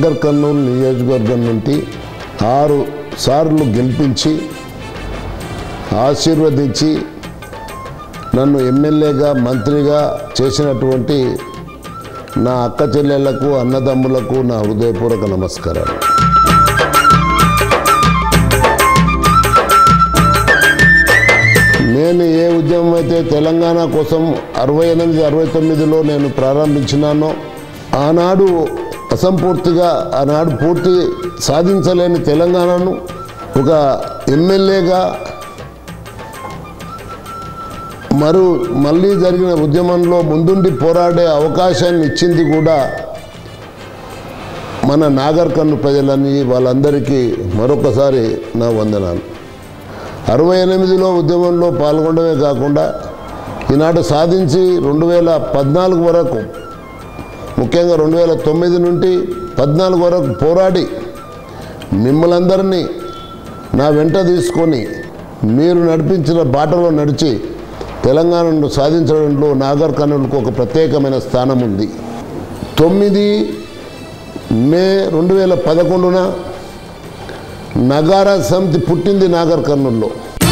నాగర్ కర్నూలు నియోజకవర్గం నుండి ఆరు సార్లు గెలిపించి ఆశీర్వదించి నన్ను ఎమ్మెల్యేగా మంత్రిగా చేసినటువంటి నా అక్క చెల్లెళ్లకు అన్నదమ్ములకు నా హృదయపూర్వక నమస్కారాలు నేను ఏ ఉద్యమం అయితే తెలంగాణ కోసం అరవై ఎనిమిది అరవై తొమ్మిదిలో నేను ప్రారంభించినానో ఆనాడు అసంపూర్తిగా ఆనాడు పూర్తి సాధించలేని తెలంగాణను ఒక ఎమ్మెల్యేగా మరు మళ్ళీ జరిగిన ఉద్యమంలో ముందుండి పోరాడే అవకాశాన్ని ఇచ్చింది కూడా మన నాగర్ కన్ను ప్రజలని వాళ్ళందరికీ మరొకసారి నా వందనాలు అరవై ఎనిమిదిలో ఉద్యమంలో పాల్గొనడమే కాకుండా ఈనాడు సాధించి రెండు వేల పద్నాలుగు వరకు ముఖ్యంగా రెండు వేల తొమ్మిది నుండి పద్నాలుగు వరకు పోరాడి మిమ్మల్ందరినీ నా వెంట తీసుకొని మీరు నడిపించిన బాటలో నడిచి తెలంగాణను సాధించడంలో నాగర్ కర్నూలుకు ఒక ప్రత్యేకమైన స్థానం ఉంది తొమ్మిది మే రెండు వేల పదకొండున నగారా సమితి పుట్టింది నాగర్ కర్నూలులో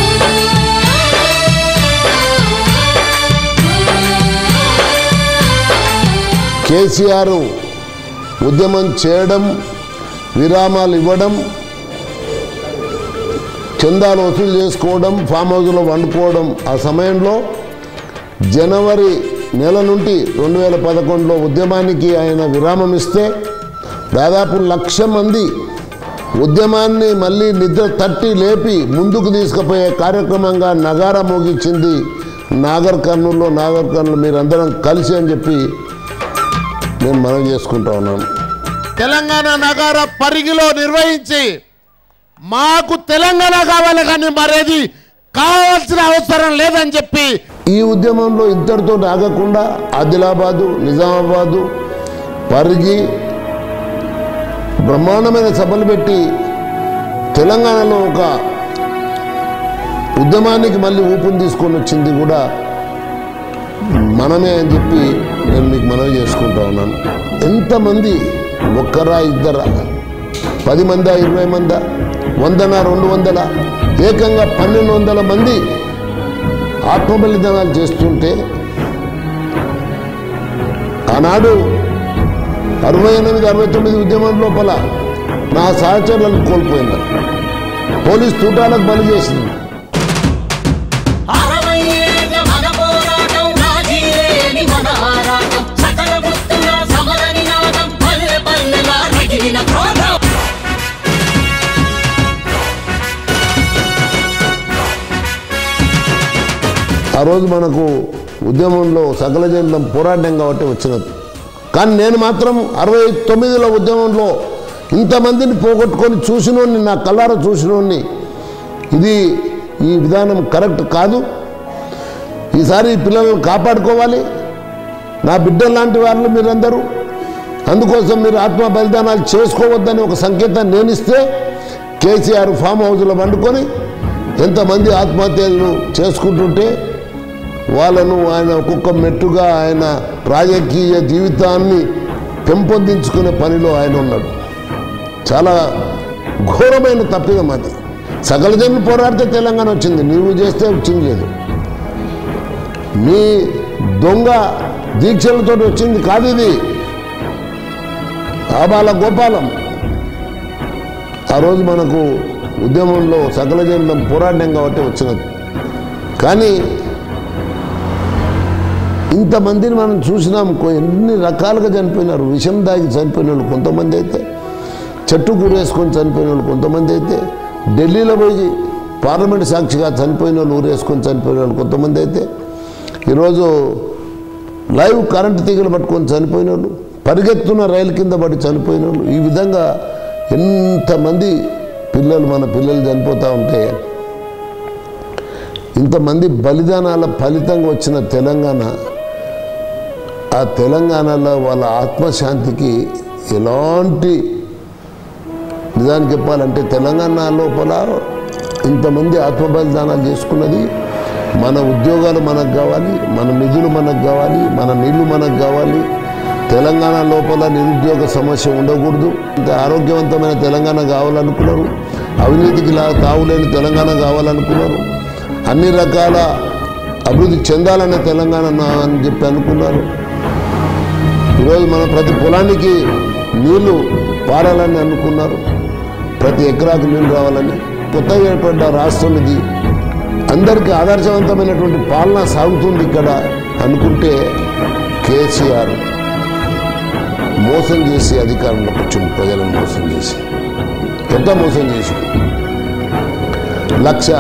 కేసీఆర్ ఉద్యమం చేయడం విరామాలు ఇవ్వడం చందాలు వసూలు చేసుకోవడం ఫామ్ హౌస్లో వండుకోవడం ఆ సమయంలో జనవరి నెల నుండి రెండు వేల పదకొండులో ఉద్యమానికి ఆయన విరామం ఇస్తే దాదాపు లక్ష మంది ఉద్యమాన్ని మళ్ళీ నిద్ర తట్టి లేపి ముందుకు తీసుకుపోయే కార్యక్రమంగా నగార మోగించింది నాగర్ కర్నూలులో నాగర్ కర్నూలు మీరందరం కలిసి అని చెప్పి నేను మనం చేసుకుంటా ఉన్నాను తెలంగాణ నగర పరిగిలో నిర్వహించి మాకు తెలంగాణ కావాలి కానీ మరేది కావాల్సిన అవసరం లేదని చెప్పి ఈ ఉద్యమంలో ఇద్దరితో ఆగకుండా ఆదిలాబాదు నిజామాబాదు పరిగి బ్రహ్మాండమైన సభలు పెట్టి తెలంగాణలో ఒక ఉద్యమానికి మళ్ళీ ఊపుని తీసుకొని వచ్చింది కూడా మనమే అని చెప్పి నేను మీకు మనవి చేసుకుంటా ఉన్నాను ఎంతమంది ఒక్కరా ఇద్దరా పది మందా ఇరవై మందా వందన రెండు వందల ఏకంగా పన్నెండు వందల మంది ఆత్మబలిదానాలు చేస్తుంటే ఆనాడు అరవై ఎనిమిది అరవై తొమ్మిది ఉద్యమం లోపల నా సహచరులను కోల్పోయినా పోలీస్ తూటాలకు బలి చేసింది అరవై ఏళ్ళ మన పోరాటం రాజీలేని మన ఆరాటం సకల గుర్తుల సమర నినాదం పల్లె పల్లెలా రగిలిన క్రోధం ఆ రోజు మనకు ఉద్యమంలో సకల జనం పోరాటం కాబట్టి వచ్చినది కానీ నేను మాత్రం అరవై తొమ్మిదిలో ఉద్యమంలో ఇంతమందిని పోగొట్టుకొని చూసినోడిని నా కళ్ళారా చూసినోడిని ఇది ఈ విధానం కరెక్ట్ కాదు ఈసారి ఈ పిల్లలను కాపాడుకోవాలి నా బిడ్డలు లాంటి వాళ్ళు మీరందరూ అందుకోసం మీరు ఆత్మ బలిదానాలు చేసుకోవద్దని ఒక సంకేతాన్ని నేను ఇస్తే కేసీఆర్ ఫామ్ హౌస్లో వండుకొని ఎంతమంది ఆత్మహత్యలు చేసుకుంటుంటే వాళ్ళను ఆయన ఒక్కొక్క మెట్టుగా ఆయన రాజకీయ జీవితాన్ని పెంపొందించుకునే పనిలో ఆయన ఉన్నాడు చాలా ఘోరమైన తప్పిదం అది సకల జనులు పోరాడితే తెలంగాణ వచ్చింది నీవు చేస్తే వచ్చింది లేదు మీ దొంగ దీక్షలతో వచ్చింది కాదు ఇది ఆబాల గోపాలం ఆ రోజు మనకు ఉద్యమంలో సకల జనం పోరాటం కాబట్టి వచ్చినది కానీ ఇంతమందిని మనం చూసినాం కొ- ఎన్ని రకాలుగా చనిపోయినారు విషం దాగి చనిపోయిన వాళ్ళు కొంతమంది అయితే చెట్టు కూరేసుకొని చనిపోయిన వాళ్ళు కొంతమంది అయితే ఢిల్లీలో పోయి పార్లమెంట్ సాక్షిగా చనిపోయిన వాళ్ళు ఊరేసుకొని చనిపోయిన వాళ్ళు కొంతమంది అయితే ఈరోజు లైవ్ కరెంటు తీగలు పట్టుకొని చనిపోయిన వాళ్ళు పరిగెత్తున్న రైలు కింద పడి చనిపోయిన వాళ్ళు ఈ విధంగా ఎంతమంది పిల్లలు మన పిల్లలు చనిపోతూ ఉంటే ఇంతమంది బలిదానాల ఫలితంగా వచ్చిన తెలంగాణ ఆ తెలంగాణలో వాళ్ళ ఆత్మశాంతికి ఎలాంటి నిజానికి చెప్పాలంటే తెలంగాణ లోపల ఇంతమంది ఆత్మ బలిదానాలు చేసుకున్నది మన ఉద్యోగాలు మనకు కావాలి మన నిధులు మనకు కావాలి మన నీళ్లు మనకు కావాలి తెలంగాణ లోపల నిరుద్యోగ సమస్య ఉండకూడదు ఇంత ఆరోగ్యవంతమైన తెలంగాణ కావాలనుకున్నారు అవినీతికి లా తావులేని తెలంగాణ కావాలనుకున్నారు అన్ని రకాల అభివృద్ధి చెందాలనే తెలంగాణ నా- అని చెప్పి అనుకున్నారు ఈరోజు మన ప్రతి పొలానికి నీళ్లు పారాలని అనుకున్నారు ప్రతి ఎకరాకు నీళ్లు రావాలని కొత్తగా ఏర్పడ్డ రాష్ట్రం ఇది అందరికీ ఆదర్శవంతమైనటువంటి పాలన సాగుతుంది ఇక్కడ అనుకుంటే కేసీఆర్ మోసం చేసి అధికారంలోకి వచ్చింది ప్రజలను మోసం చేసి ఎంత మోసం చేసి లక్ష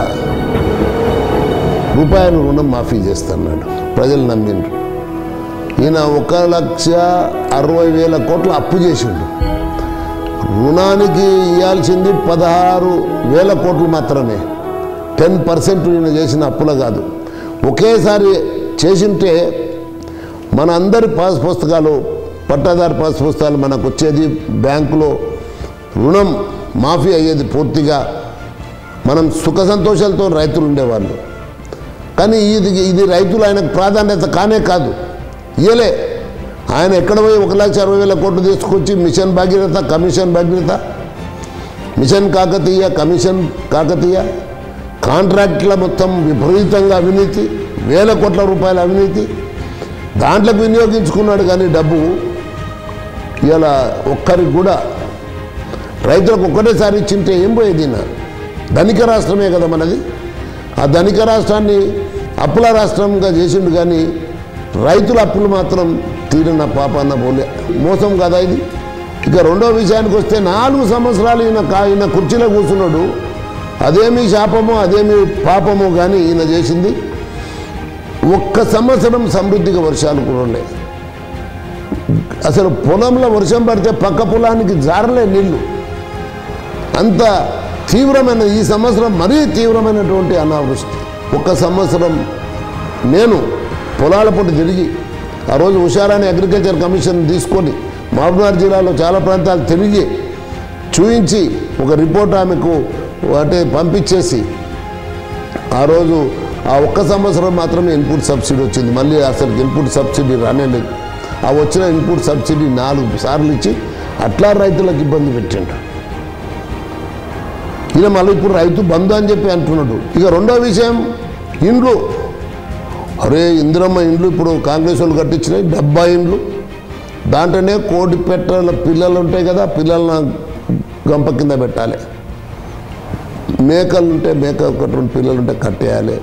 రూపాయలు రుణం మాఫీ చేస్తున్నాడు ప్రజలు నమ్మిండ్రు ఈయన ఒక లక్ష అరవై వేల కోట్ల అప్పు చేసిండు రుణానికి ఇవ్వాల్సింది పదహారు వేల కోట్లు మాత్రమే టెన్ పర్సెంట్ ఈయన చేసిన అప్పుల కాదు ఒకేసారి చేసింటే మన అందరి పాస్ పుస్తకాలు పట్టాదారు పాస్ పుస్తకాలు మనకు వచ్చేది బ్యాంకులో రుణం మాఫీ అయ్యేది పూర్తిగా మనం సుఖ సంతోషాలతో రైతులు ఉండేవాళ్ళు కానీ ఇది ఇది రైతులు ఆయనకు ప్రాధాన్యత కానే కాదు ఇయలే ఆయన ఎక్కడ పోయి ఒక లక్ష అరవై వేల కోట్లు తీసుకొచ్చి mission Bhagiratha commission Bhagiratha mission Kakatiya commission Kakatiya కాంట్రాక్టుల మొత్తం విపరీతంగా అవినీతి వేల కోట్ల రూపాయల అవినీతి దాంట్లోకి వినియోగించుకున్నాడు కానీ డబ్బు ఇలా ఒక్కరికి కూడా రైతులకు ఒక్కటేసారి ఇచ్చింటే ఏం పోయేది నా ధనిక రాష్ట్రమే కదా మనది ఆ ధనిక రాష్ట్రాన్ని అప్పుల రాష్ట్రంగా చేసిండు కానీ రైతుల అప్పులు మాత్రం తీరిన పాపాన్న పోలే మోసం కదా ఇది ఇక రెండో విషయానికి వస్తే నాలుగు సంవత్సరాలు ఈయన కా ఈయన కుర్చీలో కూర్చున్నాడు అదేమి శాపమో అదేమి పాపమో కానీ ఈయన చేసింది ఒక్క సంవత్సరం సమృద్ధిగా వర్షాలు కురలే అసలు పొలంలో వర్షం పడితే పక్క పొలానికి జారలే నీళ్లు అంత తీవ్రమైన ఈ సంవత్సరం మరీ తీవ్రమైనటువంటి అనావృష్టి ఒక్క సంవత్సరం నేను పొలాల పొట్టు తిరిగి ఆ రోజు హుషారాని అగ్రికల్చర్ కమిషన్ తీసుకొని మహబూబ్నగర్ జిల్లాలో చాలా ప్రాంతాలు తిరిగి చూయించి ఒక రిపోర్ట్ ఆమెకు అంటే పంపించేసి ఆ రోజు ఆ ఒక్క సంవత్సరం మాత్రమే ఇన్పుట్ సబ్సిడీ వచ్చింది మళ్ళీ అసలు ఇన్పుట్ సబ్సిడీ రానే లేదు ఆ వచ్చిన ఇన్పుట్ సబ్సిడీ నాలుగు సార్లు ఇచ్చి అట్లా రైతులకు ఇబ్బంది పెట్టిండు ఈయన మళ్ళీ ఇప్పుడు రైతు బంధు అని చెప్పి అంటున్నాడు ఇక రెండో విషయం ఇండ్లు అరే ఇందిరమ్మ ఇండ్లు ఇప్పుడు కాంగ్రెస్ వాళ్ళు కట్టించినాయి డెబ్బై ఇండ్లు దాంట్లోనే కోడి పెట్టల పిల్లలు ఉంటాయి కదా పిల్లలను గంప కింద పెట్టాలి మేకలు ఉంటే మేక ఒకటి రెండు పిల్లలు ఉంటే కట్టేయాలి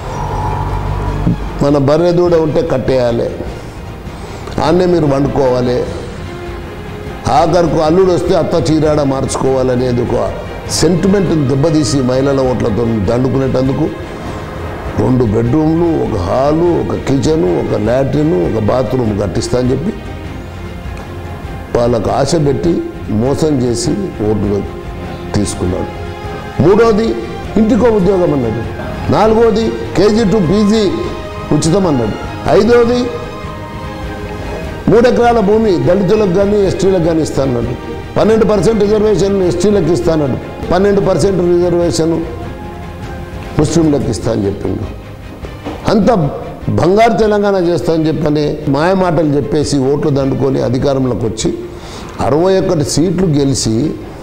మన బర్రె దూడ ఉంటే కట్టేయాలి ఆన్నే మీరు వండుకోవాలి ఆఖరికి అల్లుడు వస్తే అత్త చీరాడ మార్చుకోవాలనేది ఒక సెంటిమెంట్ దెబ్బతీసి మహిళల ఓట్లతో దండుకునేటందుకు రెండు బెడ్రూమ్లు ఒక హాలు ఒక కిచెను ఒక లాట్రిన్ ఒక బాత్రూమ్ కట్టిస్తా అని చెప్పి వాళ్ళకు ఆశ పెట్టి మోసం చేసి ఓట్లు తీసుకున్నాడు మూడోది ఇంటికో ఉద్యోగం అన్నాడు నాలుగోది కేజీ టు పీజీ ఉచితం అన్నాడు ఐదోది మూడు ఎకరాల భూమి దళితులకు కానీ ఎస్టీలకు కానీ ఇస్తాన్నాడు పన్నెండు పర్సెంట్ రిజర్వేషన్ ఎస్టీలకు ఇస్తాన్నాడు పన్నెండు పర్సెంట్ రిజర్వేషన్ ముస్లింలకు ఇస్తా అని చెప్పిండు అంత బంగారు తెలంగాణ చేస్తా అని చెప్పని మాయ మాటలు చెప్పేసి ఓట్లు దండుకొని అధికారంలోకి వచ్చి అరవై ఒకటి సీట్లు గెలిచి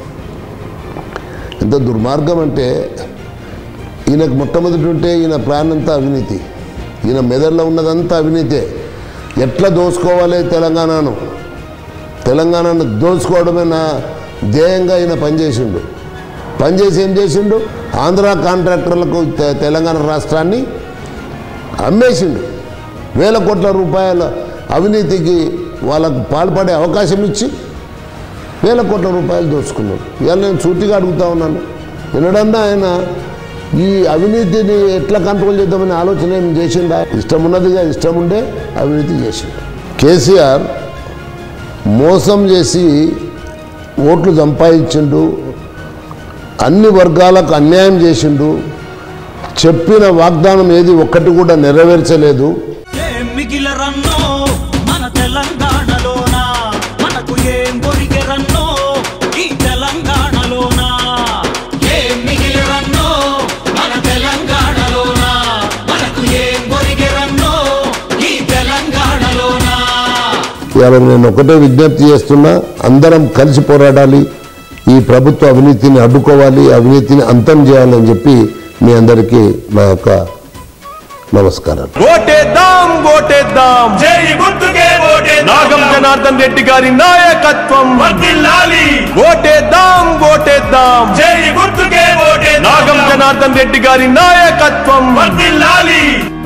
ఎంత దుర్మార్గం అంటే ఈయనకు మొట్టమొదటి ఉంటే ఈయన ప్లాన్ అంతా అవినీతి ఈయన మెదడులో ఉన్నదంతా అవినీతే ఎట్లా దోసుకోవాలి తెలంగాణను తెలంగాణను దోచుకోవడమే నా ధ్యేయంగా ఈయన పనిచేసిండు పనిచేసి ఏం చేసిండు ఆంధ్ర కాంట్రాక్టర్లకు తె- తెలంగాణ రాష్ట్రాన్ని అమ్మేసిండు వేల కోట్ల రూపాయల అవినీతికి వాళ్ళకు పాల్పడే అవకాశం ఇచ్చి వేల కోట్ల రూపాయలు దోచుకున్నాడు ఇవాళ నేను సూటిగా అడుగుతా ఉన్నాను ఎన్నడన్నా ఆయన ఈ అవినీతిని ఎట్లా కంట్రోల్ చేద్దామని ఆలోచన ఏం చేసిండా ఇష్టం ఉన్నదిగా ఇష్టం ఉండే అవినీతి చేసిండు కేసీఆర్ మోసం చేసి ఓట్లు సంపాదించిండు అన్ని వర్గాలకు అన్యాయం చేసిండు చెప్పిన వాగ్దానం ఏది ఒక్కటి కూడా నెరవేర్చలేదు ఏం మిగిలరన్నో మన తెలంగాణలోనా మనకు ఏం కొరికెరన్నో ఈ తెలంగాణలోనా ఏం మిగిలరన్నో మన తెలంగాణలోనా మనకు ఏం కొరికెరన్నో ఈ తెలంగాణలోనా ఇవాళ నేను ఒకటే విజ్ఞప్తి చేస్తున్నా అందరం కలిసి పోరాడాలి ఈ ప్రభుత్వ అవినీతిని అడ్డుకోవాలి అవినీతిని అంతం చేయాలని చెప్పి మీ అందరికీ నా యొక్క నమస్కారాలు ఓటేద్దాం ఓటేద్దాం జై గుర్తుకే ఓటేద్దాం నాగం జనార్దన్ రెడ్డి గారి నాయకత్వం వర్ధిల్లాలి ఓటేద్దాం ఓటేద్దాం జై గుర్తుకే ఓటేద్దాం నాగం జనార్దన్ రెడ్డి గారి నాయకత్వం వర్ధిల్లాలి